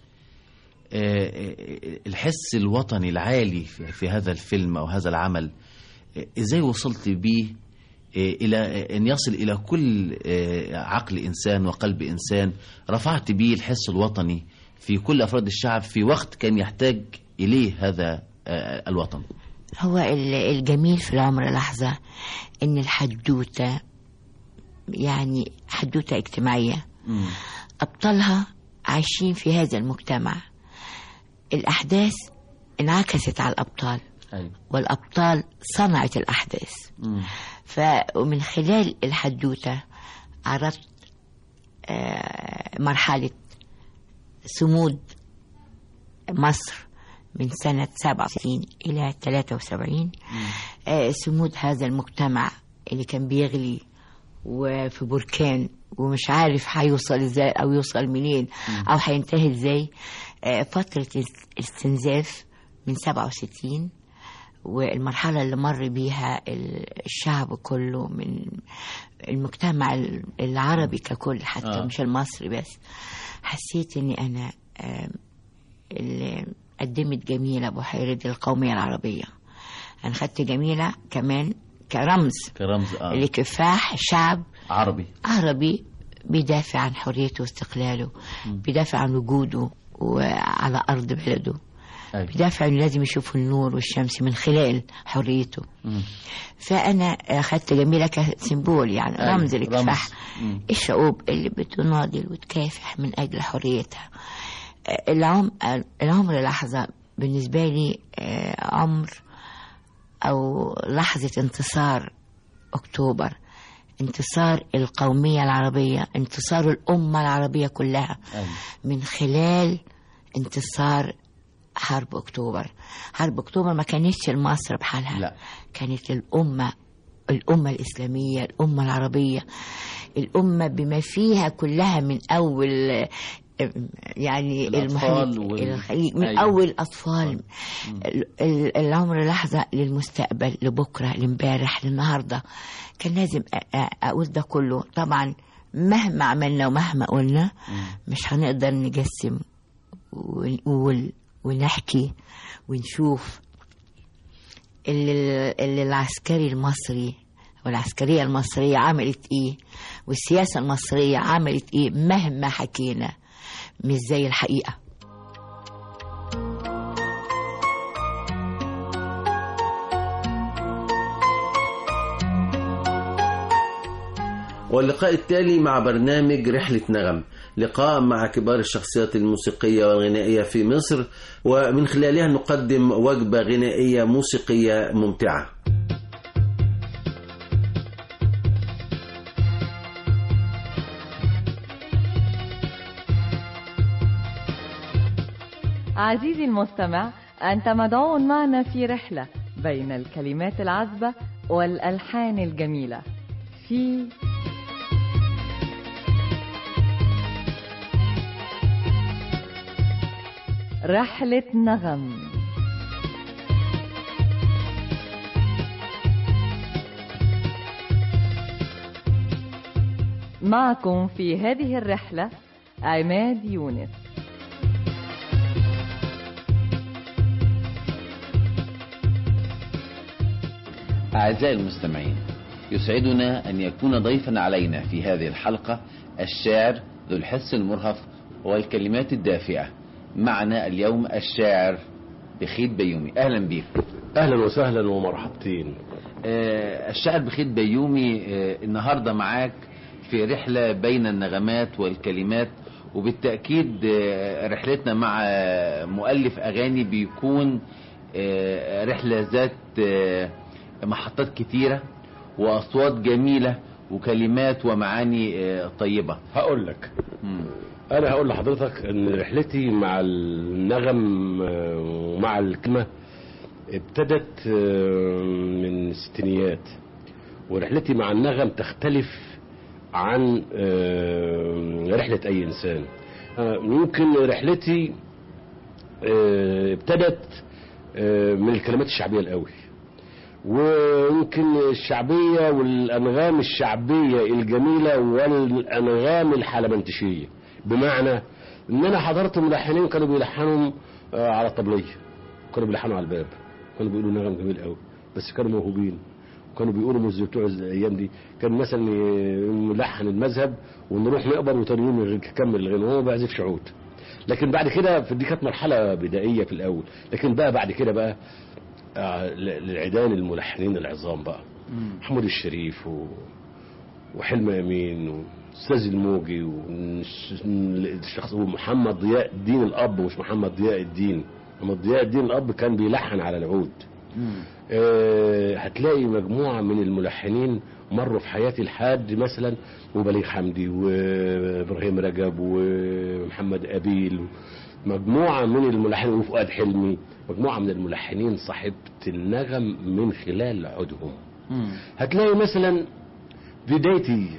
آه، آه، الحس الوطني العالي في في هذا الفيلم أو هذا العمل آه، إزاي وصلت بيه آه، إلى آه، أن يصل إلى كل آه، عقل إنسان وقلب إنسان رفعت بيه الحس الوطني في كل أفراد الشعب في وقت كان يحتاج إليه هذا آه، الوطن هو ال- الجميل في العمر لحظة إن الحدوتة يعني حدوتة اجتماعية أبطالها عايشين في هذا المجتمع الأحداث انعكست على الأبطال أيوة. والأبطال صنعت الأحداث فمن خلال الحدوتة عرفت آه، مرحلة صمود مصر من سنة 67 إلى 73 آه، صمود هذا المجتمع اللي كان بيغلي وفي بركان ومش عارف هيوصل ازاي او يوصل منين او هينتهي ازاي آه، فترة است- استنزاف من 67 والمرحلة اللي مر بيها ال- الشعب كله من المجتمع ال- العربي ككل حتى آه. آه. مش المصري بس حسيت اني انا آم، اللي قدمت جميلة بحيرة القومية العربية انا خدت جميلة كمان كرمز كرمز آه. لكفاح شعب عربي عربي بيدافع عن حريته واستقلاله بيدافع عن وجوده وعلى أرض بلده أيوة. بيدافع انه لازم يشوف النور والشمس من خلال حريته فأنا أخذت جميلة كسيمبول يعني أيوة، رمز لكفاح مم. الشعوب اللي بتناضل وتكافح من أجل حريتها آه، العم... العمر لحظة بالنسبة لي آه، عمر أو لحظة انتصار أكتوبر انتصار القومية العربية انتصار الأمة العربية كلها أيوة. من خلال انتصار حرب أكتوبر حرب أكتوبر ما كانتش لمصر بحالها لا. كانت الأمة الأمة الإسلامية الأمة العربية الأمة بما فيها كلها من أول يعني الأطفال المحيط وال- الخليج من أيوة. أول أطفال ال- ال- العمر لحظة للمستقبل لبكرة لامبارح للنهاردة كان لازم أ- أ- أقول ده كله طبعا مهما عملنا ومهما قلنا مش هنقدر نجسم ونقول ونحكي ونشوف اللي, اللي العسكري المصري والعسكرية المصرية عملت ايه والسياسة المصرية عملت ايه مهما حكينا مش زي الحقيقة واللقاء التالي مع برنامج رحلة نغم لقاء مع كبار الشخصيات الموسيقية والغنائية في مصر ومن خلالها نقدم وجبة غنائية موسيقية ممتعة عزيزي المستمع أنت مدعو معنا في رحلة بين الكلمات العذبة والألحان الجميلة في رحلة نغم معكم في هذه الرحلة عماد يونس أعزائي المستمعين يسعدنا أن يكون ضيفا علينا في هذه الحلقة الشاعر ذو الحس المرهف والكلمات الدافئة معنا اليوم الشاعر بخيت بيومي أهلا بك اهلا وسهلا ومرحبتين آه، الشاعر بخيت بيومي آه، النهاردة معاك في رحلة بين النغمات والكلمات وبالتأكيد آه، رحلتنا مع آه، مؤلف أغاني بيكون آه، رحلة ذات آه، محطات كتيرة وأصوات جميلة وكلمات ومعاني آه، طيبة هقول لك انا هقول لحضرتك ان رحلتي مع النغم آه، ومع الكلمه ابتدت آه، من الستينيات ورحلتي مع النغم تختلف عن آه، رحله اي انسان آه، يمكن رحلتي آه، ابتدت آه، من الكلمات الشعبيه الاول ويمكن الشعبية والأنغام الشعبية الجميلة والأنغام الحلمنتشية بمعنى إن أنا حضرت ملحنين كانوا بيلحنوا آه، على الطبلية كانوا بيلحنوا على الباب كانوا بيقولوا نغم جميل قوي بس كانوا موهوبين وكانوا بيقولوا مش زي بتوع الايام دي كان مثلا ي- ملحن المذهب ونروح نقبر وتاني يوم يكمل الغنى وهو ما بيعزفش عود لكن بعد كده في دي كانت مرحله بدائيه في الاول لكن بقى بعد كده بقى آه، ل- للعيدان الملحنين العظام بقى محمود الشريف و... وحلم امين واستاذ الموجي والشخص ومحمد ضياء الدين الاب مش محمد ضياء الدين محمد ضياء الدين الاب كان بيلحن على العود آه، هتلاقي مجموعة من الملحنين مروا في حياتي لحد مثلا وبليغ حمدي وابراهيم رجب ومحمد ابيل مجموعة من الملحنين وفؤاد حلمي مجموعة من الملحنين صاحبة النغم من خلال عودهم هتلاقي مثلا بدايتي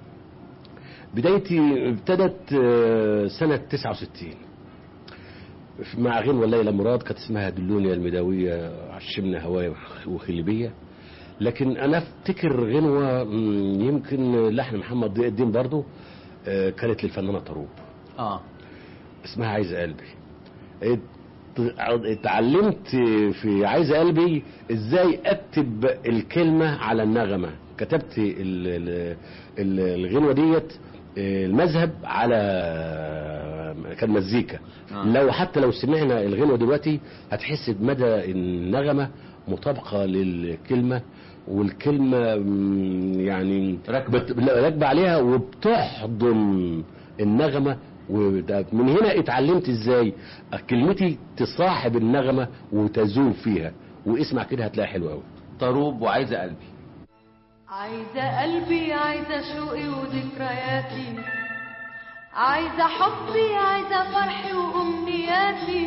بدايتي ابتدت آه، سنة 69 مع غنوة ليلى مراد كانت اسمها دلوني يا المداوية عشمنا هوايا وخلبية لكن انا افتكر غنوة مم، يمكن لحن محمد ضياء الدين برضو آه، كانت للفنانة طروب اه اسمها عايز قلبي ات- اتعلمت في عايز قلبي ازاي اكتب الكلمة على النغمة كتبت ال- ال- ال- الغنوة ديت آه، المذهب على كان مزيكا آه. لو حتى لو سمعنا الغنوة دلوقتي هتحس بمدى النغمة مطابقة للكلمة والكلمة مم، يعني بت- لا، راكبة عليها وبتحضن النغمة وده- من هنا اتعلمت ازاي كلمتي تصاحب النغمة وتذوب فيها واسمع كده هتلاقي حلو قوي طروب وعايزة قلبي عايزة قلبي عايزة شوقي وذكرياتي عايزة حبي عايزة فرحي وأمنياتي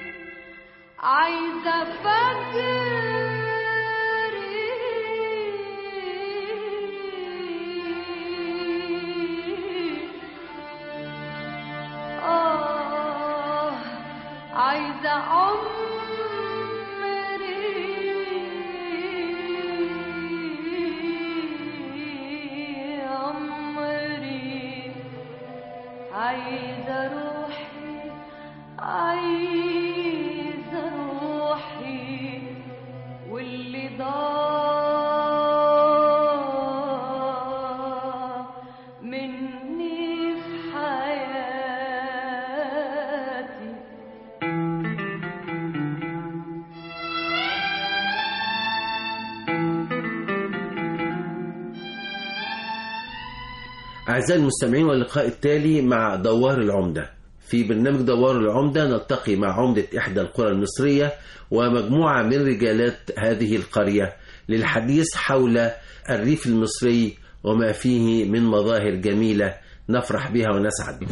عايزة فجري آه عايزة عمري عمري عايزة روحي عايزة روحي واللي ضاع مني في حياتي أعزائي المستمعين واللقاء التالي مع دوار العمدة في برنامج دوار العمدة نلتقي مع عمدة إحدى القرى المصرية ومجموعة من رجالات هذه القرية للحديث حول الريف المصري وما فيه من مظاهر جميلة نفرح بها ونسعد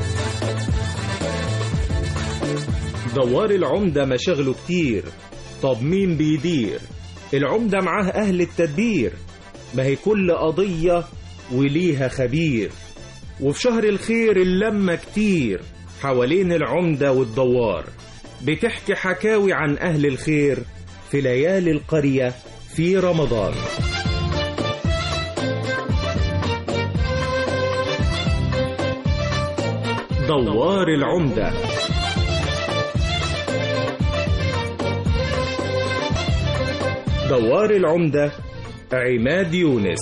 دوار العمدة مشاغله كتير طب مين بيدير العمدة معاه أهل التدبير ما هي كل قضية وليها خبير وفي شهر الخير اللمة كتير حوالين العمدة والدوار بتحكي حكاوي عن أهل الخير في ليالي القرية في رمضان دوار العمده دوار العمدة عماد يونس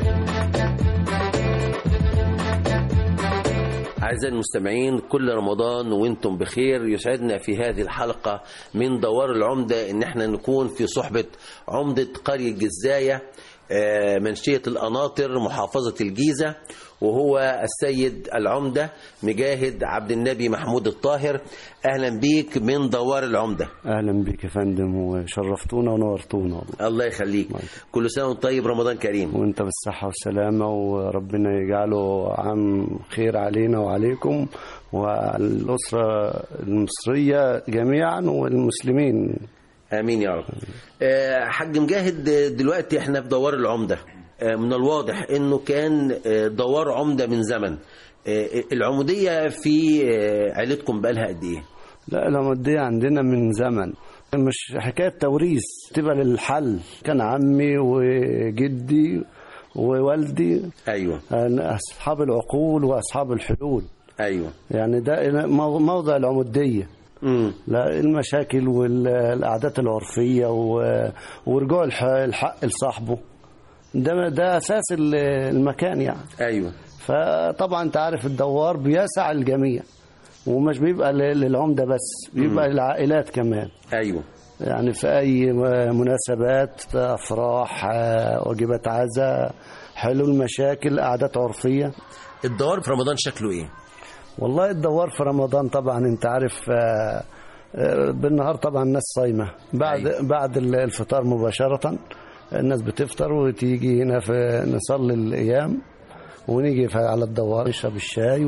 أعزائي المستمعين كل رمضان وانتم بخير يسعدنا في هذه الحلقة من دوار العمدة ان احنا نكون في صحبة عمدة قرية جزاية آه، منشية القناطر محافظة الجيزة وهو السيد العمدة مجاهد عبد النبي محمود الطاهر أهلا بيك من دوار العمدة اهلا بك يا فندم وشرفتونا ونورتونا والله الله يخليك كل سنة وانت طيب رمضان كريم وانت بالصحة والسلامة وربنا يجعله عام خير علينا وعليكم والأسرة المصرية جميعا والمسلمين امين يا رب آه، حاج مجاهد آه، دلوقتي احنا في دوار العمده آه، من الواضح انه كان آه، دوار عمده من زمن آه، العموديه في آه، عيلتكم بقالها قد ايه لا العمودية عندنا من زمن مش حكاية توريث تبقى للحل كان عمي وجدي ووالدي ايوه أصحاب العقول وأصحاب الحلول ايوه يعني ده مو- موضع العمودية مم. لا المشاكل والعادات العرفية و- ورجوع الح- الحق لصاحبه ده ده أساس ال- المكان يعني ايوه فطبعا أنت عارف الدوار بيسع الجميع ومش بيبقى ل- للعمدة بس بيبقى للعائلات كمان ايوه يعني في أي مناسبات أفراح آه، واجبات عزاء حلول مشاكل قعدات عرفية الدوار في رمضان شكله ايه والله الدوار في رمضان طبعا انت عارف آه، آه، بالنهار طبعا الناس صايمة بعد بعد الفطار مباشرة الناس بتفطر وتيجي هنا في نصلي الأيام ونيجي في- على الدوار نشرب الشاي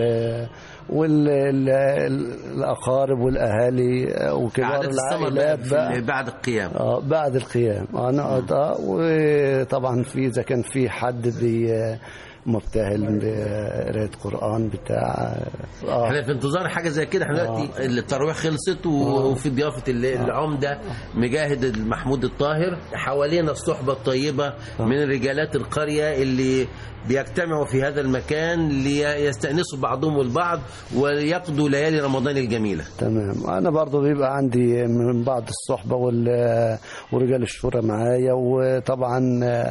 والأقارب والأهالي آه، وكبار عادة السمر بقى العائلات في- بقى بعد القيام اه بعد القيام اه نقعد اه وطبعا في اذا كان في حد بي مبتهل بقراءة قرآن بتاع اه احنا في انتظار حاجه زي كده احنا دلوقتي التراويح خلصت و- وفي ضيافه ال- العمده مجاهد محمود الطاهر حوالينا الصحبه الطيبه من رجالات القريه اللي بيجتمعوا في هذا المكان ليستأنسوا بعضهم البعض ويقضوا ليالي رمضان الجميله تمام انا برضو بيبقى عندي من بعض الصحبه وال- ورجال الشورى معايا وطبعا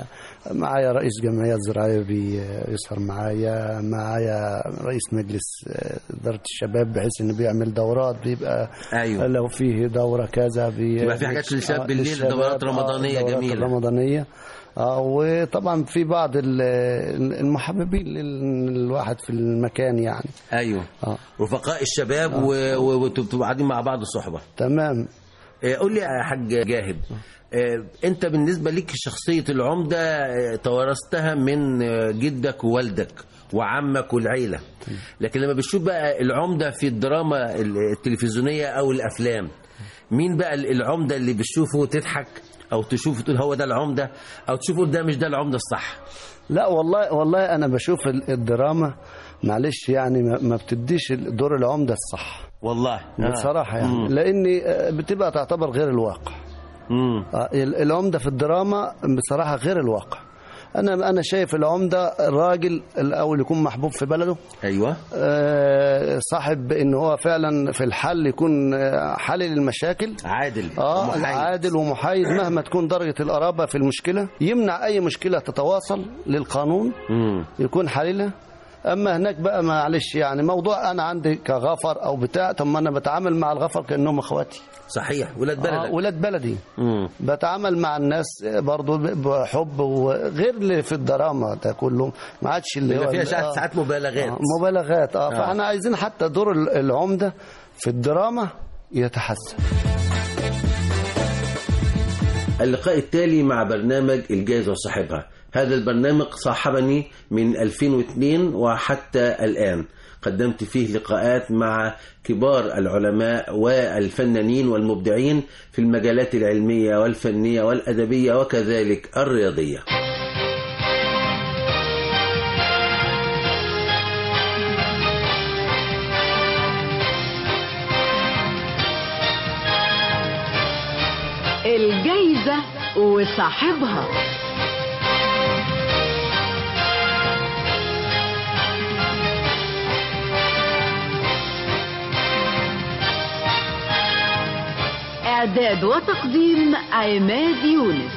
معايا رئيس جمعيه زراعيه بيسهر معايا معايا رئيس مجلس اداره الشباب بحيث انه بيعمل دورات بيبقى أيوة. لو فيه دوره كذا بي يبقى في حاجات للشباب آه، بالليل، للشباب، دورات آه، رمضانية دورات جميلة. رمضانيه اه وطبعا في بعض ال- المحببين للواحد في المكان يعني ايوه اه رفقاء الشباب و- و- وتبقوا قاعدين مع بعض صحبه تمام آه، قول لي يا حاج جاهد آه، انت بالنسبه ليك شخصيه العمده آه، توارثتها من آه، جدك ووالدك وعمك والعيله لكن لما بتشوف بقى العمده في الدراما التلفزيونيه او الافلام مين بقى العمده اللي بتشوفه تضحك او تشوفه تقول هو ده العمده او تشوفه ده مش ده العمده الصح لا والله والله انا بشوف ال- الدراما معلش يعني ما ما بتديش دور العمده الصح والله بصراحه يعني مم. لاني آه، بتبقى تعتبر غير الواقع مم. آه، ال- العمده في الدراما بصراحه غير الواقع انا انا شايف العمده الراجل الاول يكون محبوب في بلده ايوه آه، صاحب ان هو فعلا في الحل يكون آه، حل للمشاكل عادل اه ومحايد. عادل ومحايد مهما تكون درجه القرابه في المشكله يمنع اي مشكله تتواصل للقانون مم. يكون حليلها اما هناك بقى معلش يعني موضوع انا عندي كغفر او بتاع طب ما انا بتعامل مع الغفر كانهم اخواتي صحيح ولاد بلدك آه ولاد بلدي مم. بتعامل مع الناس برضو بحب وغير اللي في الدراما ده كله ما عادش اللي بيبقى هو فيها ال- ساعات آه. ساعات مبالغات آه، مبالغات اه آه. فاحنا عايزين حتى دور ال- العمده في الدراما يتحسن اللقاء التالي مع برنامج الجائزة وصاحبها هذا البرنامج صاحبني من 2002 وحتى الآن قدمت فيه لقاءات مع كبار العلماء والفنانين والمبدعين في المجالات العلمية والفنية والأدبية وكذلك الرياضية الجايزة وصاحبها إعداد وتقديم عماد يونس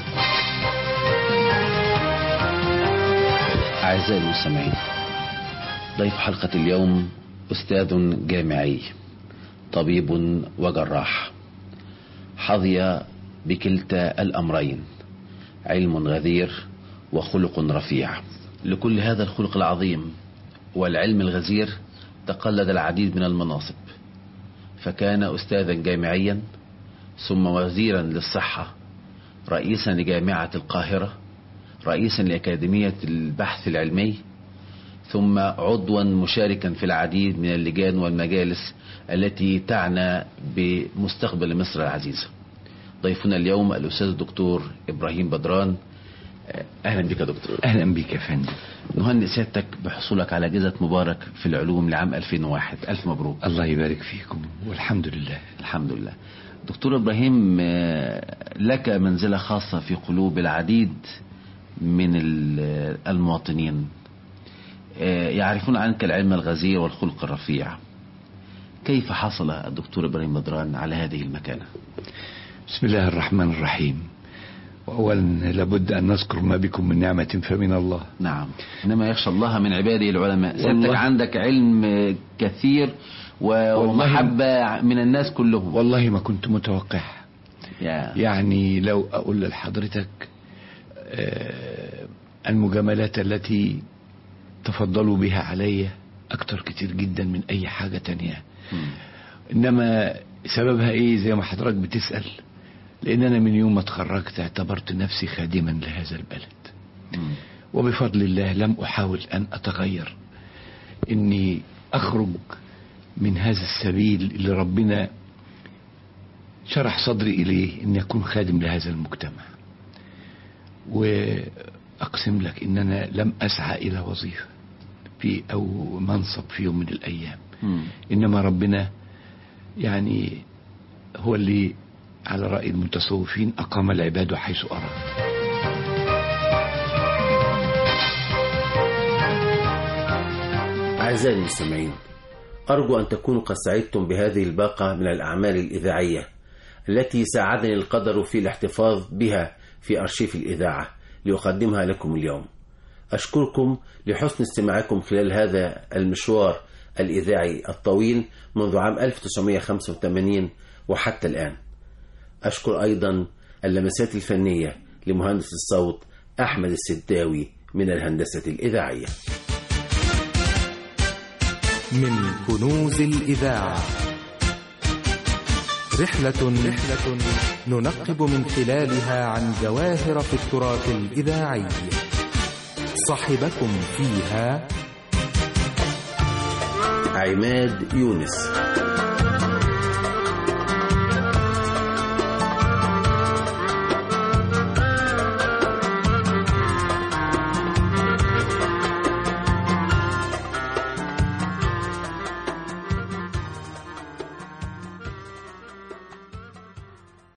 أعزائي المستمعين ضيف حلقة اليوم أستاذ جامعي طبيب وجراح حظي بكلتا الأمرين علم غزير وخلق رفيع لكل هذا الخلق العظيم والعلم الغزير تقلد العديد من المناصب فكان أستاذا جامعيا ثم وزيرا للصحة رئيسا لجامعة القاهرة رئيسا لأكاديمية البحث العلمي ثم عضوا مشاركا في العديد من اللجان والمجالس التي تعنى بمستقبل مصر العزيزة ضيفنا اليوم الأستاذ الدكتور إبراهيم بدران أهلا بك يا دكتور أهلا بك يا فندم نهنئ سيادتك بحصولك على جائزة مبارك في العلوم لعام 2001 ألف مبروك الله يبارك فيكم والحمد لله الحمد لله دكتور إبراهيم لك منزلة خاصة في قلوب العديد من المواطنين يعرفون عنك العلم الغزير والخلق الرفيع كيف حصل الدكتور إبراهيم بدران على هذه المكانة بسم الله الرحمن الرحيم وأولا لابد أن نذكر ما بكم من نعمة فمن الله نعم إنما يخشى الله من عباده العلماء سيادتك والله. عندك علم كثير و- ومحبة من الناس كلهم والله ما كنت متوقع يا. يعني لو أقول لحضرتك آه، المجاملات التي تفضلوا بها علي أكتر كتير جدا من أي حاجة تانية إنما سببها إيه زي ما حضرتك بتسأل لأن أنا من يوم ما اتخرجت اعتبرت نفسي خادما لهذا البلد وبفضل الله لم أحاول أن أتغير إني أخرج من هذا السبيل اللي ربنا شرح صدري إليه إني أكون خادم لهذا المجتمع وأقسم لك إن أنا لم أسعى إلى وظيفة في أو منصب في يوم من الأيام إنما ربنا يعني هو اللي على رأي المتصوفين أقام العباد حيث أراد أعزائي المستمعين أرجو أن تكونوا قد سعدتم بهذه الباقة من الأعمال الإذاعية التي ساعدني القدر في الاحتفاظ بها في أرشيف الإذاعة لأقدمها لكم اليوم أشكركم لحسن استماعكم خلال هذا المشوار الإذاعي الطويل منذ عام 1985 وحتى الآن أشكر أيضا اللمسات الفنية لمهندس الصوت أحمد السداوي من الهندسة الإذاعية من كنوز الإذاعة رحلة رحلة ننقب من خلالها عن جواهر في التراث الإذاعي صاحبكم فيها عماد يونس